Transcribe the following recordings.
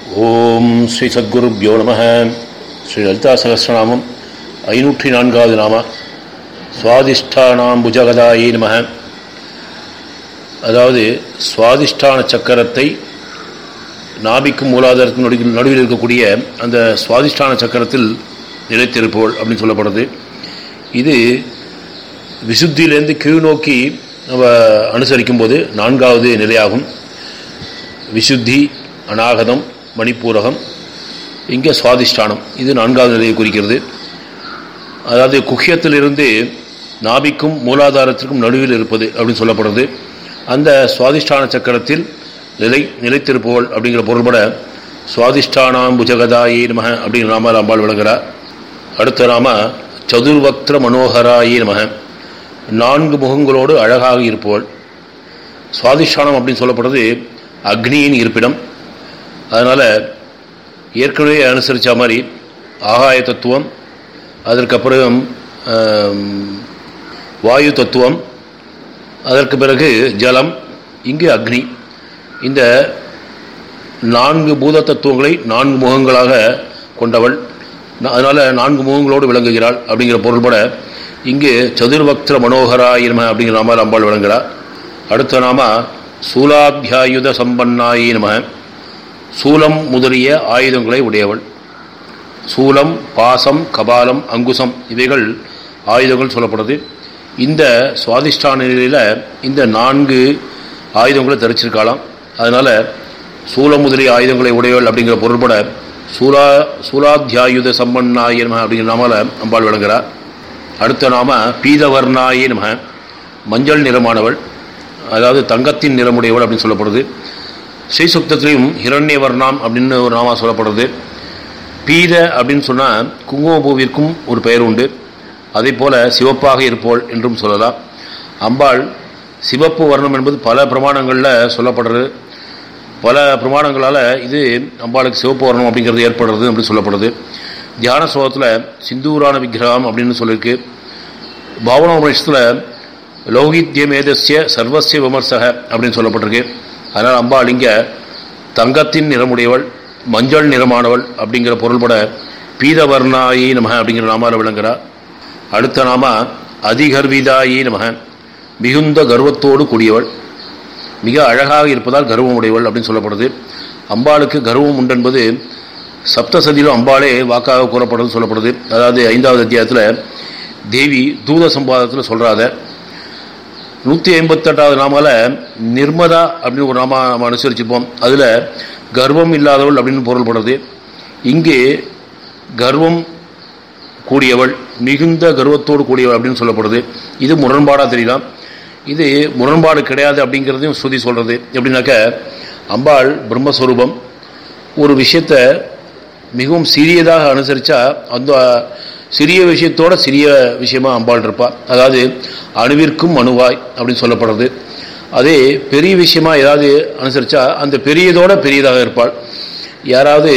ஓம் ஸ்ரீ சத்குருப்யோ நம ஸ்ரீ லலிதா சகசிரநாமம் ஐநூற்றி நான்காவது நாம சுவாதிஷ்டானாம் புஜகதாயே நம அதாவது சுவாதிஷ்டான சக்கரத்தை நாபிக்கும் மூலாதாரத்தின் நடுவில் நடுவில் இருக்கக்கூடிய அந்த சுவாதிஷ்டான சக்கரத்தில் நிலைத்திருப்போள் அப்படின்னு சொல்லப்படுது இது விசுத்தியிலேருந்து கீழ் நோக்கி நம்ம அனுசரிக்கும் போது நான்காவது நிலையாகும் விசுத்தி அநாகதம் மணிப்பூரகம் இங்கே சுவாதிஷ்டானம் இது நான்காவது நிலையை குறிக்கிறது அதாவது குக்கியத்திலிருந்து நாபிக்கும் மூலாதாரத்திற்கும் நடுவில் இருப்பது அப்படின்னு சொல்லப்படுறது அந்த சுவாதிஷ்டான சக்கரத்தில் நிலை நிலைத்திருப்பவள் அப்படிங்கிற பொருள்பட சுவாதிஷ்டானாம் புஜகதாயே நம அப்படிங்கிற நாம அம்பாள் விளங்குகிறார் அடுத்த நாம சதுர்வக்திர மனோகராயே நம நான்கு முகங்களோடு அழகாக இருப்பவள் சுவாதிஷ்டானம் அப்படின்னு சொல்லப்படுறது அக்னியின் இருப்பிடம் அதனால் ஏற்கனவே அனுசரித்த மாதிரி ஆகாய தத்துவம் அதற்கப்புறம் வாயு தத்துவம் அதற்கு பிறகு ஜலம் இங்கு அக்னி இந்த நான்கு பூத தத்துவங்களை நான்கு முகங்களாக கொண்டவள் அதனால் நான்கு முகங்களோடு விளங்குகிறாள் அப்படிங்கிற பொருள்பட இங்கு சதுர்வக்திர மனோகராயினம அப்படிங்கிற நாமால் அம்பாள் விளங்குகிறார் அடுத்த நாம சூலாத்தியாயுத சம்பன்னாயி நம சூலம் முதலிய ஆயுதங்களை உடையவள் சூலம் பாசம் கபாலம் அங்குசம் இவைகள் ஆயுதங்கள் சொல்லப்படுது இந்த சுவாதிஷ்டான நிலையில் இந்த நான்கு ஆயுதங்களை தரிச்சிருக்கலாம் அதனால் சூலம் முதலிய ஆயுதங்களை உடையவள் அப்படிங்கிற பொருள்பட சூலா சூலாத்தியாயுத சம்பன்னாய நம அப்படிங்கிற நாமால அம்பாள் விளங்குகிறார் அடுத்த நாம பீதவர்ணாயே நம மஞ்சள் நிறமானவள் அதாவது தங்கத்தின் நிறமுடையவள் அப்படின்னு சொல்லப்படுது ஸ்ரீசுக்தத்திலையும் ஹிரண்யவர்ணாம் அப்படின்னு ஒரு நாமா சொல்லப்படுறது பீத அப்படின்னு சொன்னால் குங்குமப்பூவிற்கும் ஒரு பெயர் உண்டு அதே போல சிவப்பாக இருப்போள் என்றும் சொல்லலாம் அம்பாள் சிவப்பு வர்ணம் என்பது பல பிரமாணங்களில் சொல்லப்படுறது பல பிரமாணங்களால் இது அம்பாளுக்கு சிவப்பு வர்ணம் அப்படிங்கிறது ஏற்படுறது அப்படின்னு சொல்லப்படுது தியான ஸ்லோகத்தில் சிந்தூரான விக்கிரகம் அப்படின்னு சொல்லியிருக்கு பாவன உபநிஷத்தில் லௌகித்யமேதஸ்ய சர்வசிய விமர்சக அப்படின்னு சொல்லப்பட்டிருக்கு அதனால் அம்பாள் இங்கே தங்கத்தின் நிறமுடையவள் மஞ்சள் நிறமானவள் அப்படிங்கிற பொருள்பட பீதவர்ணாயி நமக அப்படிங்கிற நாமால விளங்குறா அடுத்த நாம அதிகர்விதாயி நமக மிகுந்த கர்வத்தோடு கூடியவள் மிக அழகாக இருப்பதால் கர்வம் உடையவள் அப்படின்னு சொல்லப்படுது அம்பாளுக்கு கர்வம் உண்டென்பது சப்தசதியிலும் அம்பாளே வாக்காக கூறப்படுறது சொல்லப்படுது அதாவது ஐந்தாவது அத்தியாயத்தில் தேவி தூத சம்பாதத்தில் சொல்கிறாத நூற்றி ஐம்பத்தெட்டாவது நாமால நிர்மதா அப்படின்னு ஒரு நாம நம்ம அனுசரிச்சுப்போம் அதில் கர்வம் இல்லாதவள் அப்படின்னு பொருள்படுறது இங்கே கர்வம் கூடியவள் மிகுந்த கர்வத்தோடு கூடியவள் அப்படின்னு சொல்லப்படுது இது முரண்பாடாக தெரியலாம் இது முரண்பாடு கிடையாது அப்படிங்கிறதையும் ஸ்ருதி சொல்கிறது எப்படின்னாக்க அம்பாள் பிரம்மஸ்வரூபம் ஒரு விஷயத்த மிகவும் சிறியதாக அனுசரித்தா அந்த சிறிய விஷயத்தோட சிறிய விஷயமா அம்பாள் இருப்பாள் அதாவது அணுவிற்கும் அணுவாய் அப்படின்னு சொல்லப்படுறது அதே பெரிய விஷயமா ஏதாவது அனுசரித்தா அந்த பெரியதோட பெரியதாக இருப்பாள் யாராவது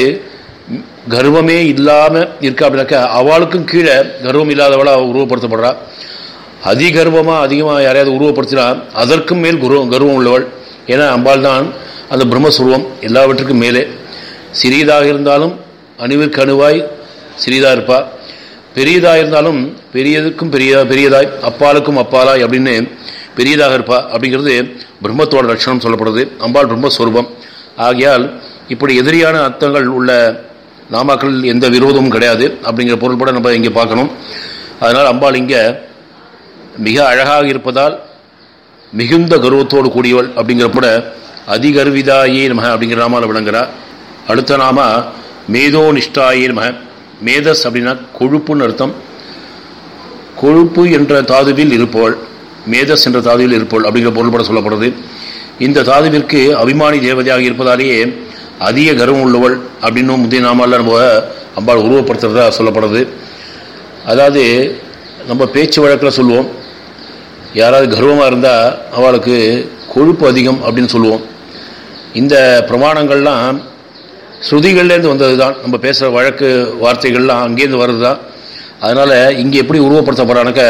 கர்வமே இல்லாமல் இருக்கா அப்படின்னாக்கா அவளுக்கும் கீழே கர்வம் இல்லாதவளாக உருவப்படுத்தப்படுறா அதிகர்வமாக அதிகமாக யாரையாவது உருவப்படுத்தினா அதற்கும் மேல் குருவம் கர்வம் உள்ளவள் ஏன்னா அம்பாள் தான் அந்த பிரம்மஸ்வரூபம் எல்லாவற்றுக்கும் மேலே சிறியதாக இருந்தாலும் அணுவிற்கு அணுவாய் சிறியதாக இருப்பாள் பெரியதாக இருந்தாலும் பெரியதுக்கும் பெரிய பெரியதாய் அப்பாலுக்கும் அப்பாலாய் அப்படின்னு பெரியதாக இருப்பா அப்படிங்கிறது பிரம்மத்தோட லட்சணம் சொல்லப்படுது அம்பாள் பிரம்மஸ்வரூபம் ஆகையால் இப்படி எதிரியான அர்த்தங்கள் உள்ள நாமாக்கள் எந்த விரோதமும் கிடையாது அப்படிங்கிற பொருள்பட நம்ம இங்கே பார்க்கணும் அதனால் அம்பாள் இங்கே மிக அழகாக இருப்பதால் மிகுந்த கர்வத்தோடு கூடியவள் அப்படிங்கிறப்பட அதிகர்விதாயே நம அப்படிங்கிற நாமால் விளங்குறா அடுத்த நாம மேதோ நிஷ்டாயே நம மேதஸ் அப்படின்னா கொழுப்புன்னு அர்த்தம் கொழுப்பு என்ற தாதுவில் இருப்பவள் மேதஸ் என்ற தாதுவில் இருப்பவள் அப்படிங்கிற பொருள்பட சொல்லப்படுறது இந்த தாதுவிற்கு அபிமானி தேவதையாக இருப்பதாலேயே அதிக கர்வம் உள்ளவள் அப்படின்னு முந்தைய நாமால நம்ம அம்பாள் உருவப்படுத்துறதா சொல்லப்படுறது அதாவது நம்ம பேச்சு வழக்கில் சொல்லுவோம் யாராவது கர்வமாக இருந்தால் அவளுக்கு கொழுப்பு அதிகம் அப்படின்னு சொல்லுவோம் இந்த பிரமாணங்கள்லாம் ஸ்ருதிகள்லேருந்து வந்தது தான் நம்ம பேசுகிற வழக்கு வார்த்தைகள்லாம் அங்கேருந்து வருது தான் அதனால் இங்கே எப்படி உருவப்படுத்தப்படுறானாக்க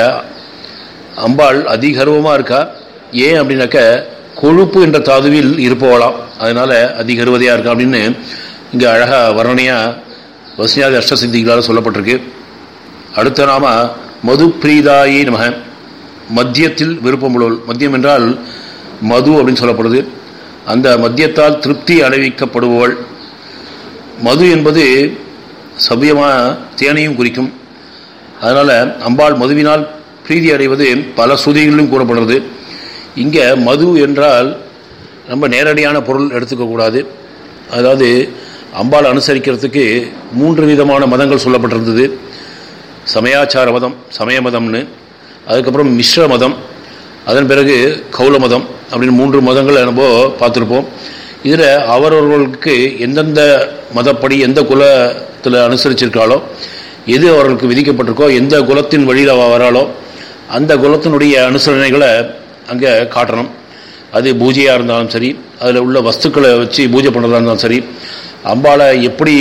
அம்பாள் அதிகர்வமாக இருக்கா ஏன் அப்படின்னாக்க கொழுப்பு என்ற தாதுவில் இருப்பவளாம் அதனால அதிகருவதையாக இருக்கா அப்படின்னு இங்கே அழகாக வர்ணனையாக வசனியாதி அஷ்டசித்திகளால் சொல்லப்பட்டிருக்கு அடுத்த நாம மது பிரீதாயி நமக மத்தியத்தில் விருப்பமுள்ளவள் மத்தியம் என்றால் மது அப்படின்னு சொல்லப்படுது அந்த மத்தியத்தால் திருப்தி அடைவிக்கப்படுபவள் மது என்பது சபியமாக தேனையும் குறிக்கும் அதனால் அம்பாள் மதுவினால் பிரீதி அடைவது பல சுதிகளிலும் கூறப்படுறது இங்கே மது என்றால் ரொம்ப நேரடியான பொருள் எடுத்துக்கக்கூடாது அதாவது அம்பாள் அனுசரிக்கிறதுக்கு மூன்று விதமான மதங்கள் சொல்லப்பட்டிருந்தது சமயாச்சார மதம் சமய மதம்னு அதுக்கப்புறம் மிஸ்ர மதம் அதன் பிறகு கௌல மதம் அப்படின்னு மூன்று மதங்களை நம்ம பார்த்துருப்போம் இதில் அவரவர்களுக்கு எந்தெந்த மதப்படி எந்த குலத்தில் அனுசரிச்சிருக்காளோ எது அவர்களுக்கு விதிக்கப்பட்டிருக்கோ எந்த குலத்தின் வழியில் அவ வராளோ அந்த குலத்தினுடைய அனுசரணைகளை அங்கே காட்டணும் அது பூஜையாக இருந்தாலும் சரி அதில் உள்ள வஸ்துக்களை வச்சு பூஜை பண்ணுறதா இருந்தாலும் சரி அம்பாளை எப்படி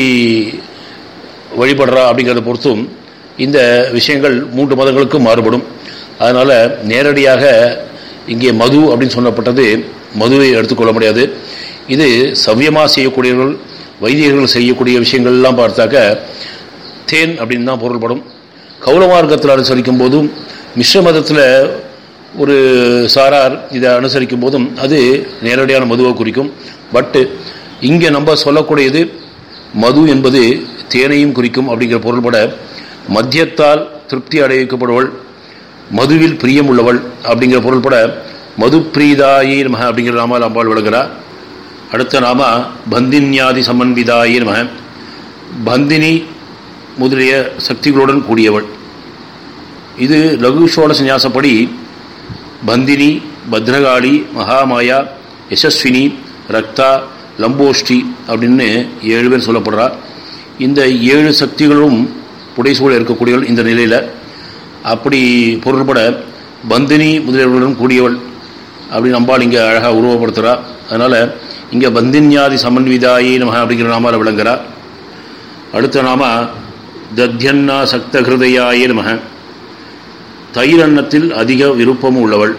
வழிபடுறா அப்படிங்கிறத பொறுத்தும் இந்த விஷயங்கள் மூன்று மதங்களுக்கும் மாறுபடும் அதனால் நேரடியாக இங்கே மது அப்படின்னு சொல்லப்பட்டது மதுவை எடுத்துக்கொள்ள முடியாது இது சவ்யமாக செய்யக்கூடியவர்கள் வைதிகர்கள் செய்யக்கூடிய விஷயங்கள்லாம் பார்த்தாக்க தேன் அப்படின்னு தான் பொருள்படும் கௌல மார்க்கத்தில் அனுசரிக்கும் போதும் மிஸ்ர மதத்தில் ஒரு சாரார் இதை அனுசரிக்கும் போதும் அது நேரடியான மதுவை குறிக்கும் பட்டு இங்கே நம்ம சொல்லக்கூடியது மது என்பது தேனையும் குறிக்கும் அப்படிங்கிற பொருள்பட மத்தியத்தால் திருப்தி அடைவிக்கப்படுவள் மதுவில் பிரியம் உள்ளவள் அப்படிங்கிற பொருள்பட மது பிரீதாயி நமக அப்படிங்கிற நாமால் அம்பாள் விளங்குகிறார் அடுத்த நாம பந்தின்யாதி சமன்விதாயி நமக பந்தினி முதலிய சக்திகளுடன் கூடியவள் இது லகு சோழ சந்நியாசப்படி பந்தினி பத்ரகாளி மகாமாயா யசஸ்வினி ரக்தா லம்போஷ்டி அப்படின்னு ஏழு பேர் சொல்லப்படுறா இந்த ஏழு சக்திகளும் புடைசூழ இருக்கக்கூடியவள் இந்த நிலையில் அப்படி பொருள்பட பந்தினி முதலியவர்களுடன் கூடியவள் அப்படின்னு அம்பாள் இங்கே அழகாக உருவப்படுத்துகிறா அதனால் இங்கே பந்தின்யாதி சமன்விதாயி நம அப்படிங்கிற நாமால் விளங்குறா அடுத்த நாம தத்யன்னா சக்த ஹிருதயாயே நம தயிரன்னத்தில் அதிக விருப்பமும் உள்ளவள்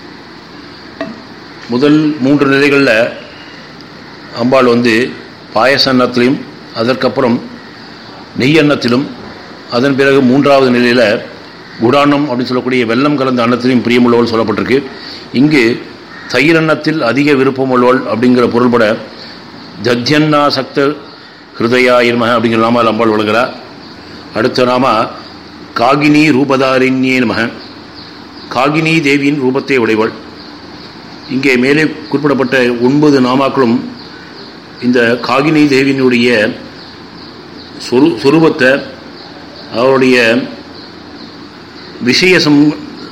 முதல் மூன்று நிலைகளில் அம்பாள் வந்து பாயச அன்னத்திலையும் அதற்கப்புறம் நெய் அன்னத்திலும் அதன் பிறகு மூன்றாவது நிலையில் குடானம் அப்படின்னு சொல்லக்கூடிய வெள்ளம் கலந்த அன்னத்திலையும் பிரியமுள்ளவள் சொல்லப்பட்டிருக்கு இங்கு தயிரன்னத்தில் அதிக விருப்பம் உள்ளவள் அப்படிங்கிற பொருள்பட ஜத்யன்னா சக்த ஹிருதயாயிர்ம அப்படிங்கிற நாமால் அம்பாள் விளங்குறா அடுத்த நாம காகினி ரூபதாரிண்யே நமக காகினி தேவியின் ரூபத்தை உடையவள் இங்கே மேலே குறிப்பிடப்பட்ட ஒன்பது நாமாக்களும் இந்த காகினி தேவியினுடைய சொரு சொரூபத்தை அவருடைய விஷய சம்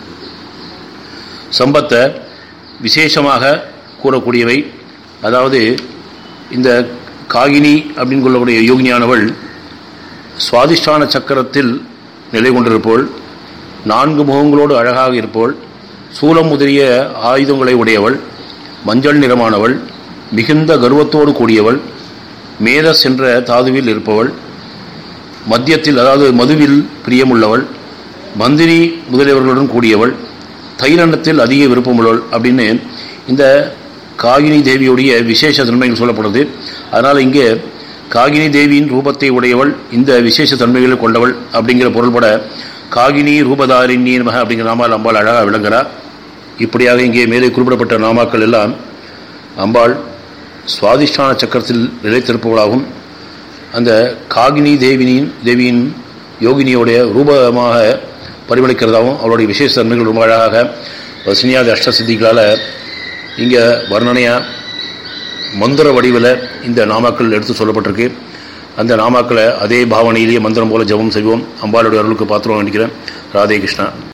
சம்பத்தை விசேஷமாக கூறக்கூடியவை அதாவது இந்த காகினி அப்படின்னு கொள்ளக்கூடிய யோகினியானவள் சுவாதிஷ்டான சக்கரத்தில் நிலை கொண்டிருப்போள் நான்கு முகங்களோடு அழகாக இருப்போள் சூலம் முதலிய ஆயுதங்களை உடையவள் மஞ்சள் நிறமானவள் மிகுந்த கர்வத்தோடு கூடியவள் மேதஸ் என்ற தாதுவில் இருப்பவள் மத்தியத்தில் அதாவது மதுவில் பிரியமுள்ளவள் மந்திரி முதலியவர்களுடன் கூடியவள் தைரண்டத்தில் அதிக விருப்பமுள்ளவள் அப்படின்னு இந்த காகினி தேவியுடைய விசேஷ தன்மைகள் சொல்லப்படுது அதனால் இங்கே காகினி தேவியின் ரூபத்தை உடையவள் இந்த விசேஷ தன்மைகளை கொண்டவள் அப்படிங்கிற பொருள்பட காகினி ரூபதாரிணி நமக அப்படிங்கிற நாமால் அம்பாள் அழகாக விளங்குகிறார் இப்படியாக இங்கே மேலே குறிப்பிடப்பட்ட நாமாக்கள் எல்லாம் அம்பாள் சுவாதிஷ்டான சக்கரத்தில் நிலைத்திருப்பவளாகவும் அந்த காகினி தேவினின் தேவியின் யோகினியோடைய ரூபமாக பரிமளிக்கிறதாகவும் அவருடைய விசேஷ தன்மைகள் ரொம்ப அழகாக வசனியாத அஷ்டசித்திகளால் இங்கே வர்ணனையாக மந்திர வடிவில் இந்த நாமாக்கள் எடுத்து சொல்லப்பட்டிருக்கு அந்த நாமாக்களை அதே பாவனையிலேயே மந்திரம் போல ஜபம் செய்வோம் அம்பாளுடைய அருளுக்கு பாத்திரம் நினைக்கிறேன் ராதே கிருஷ்ணா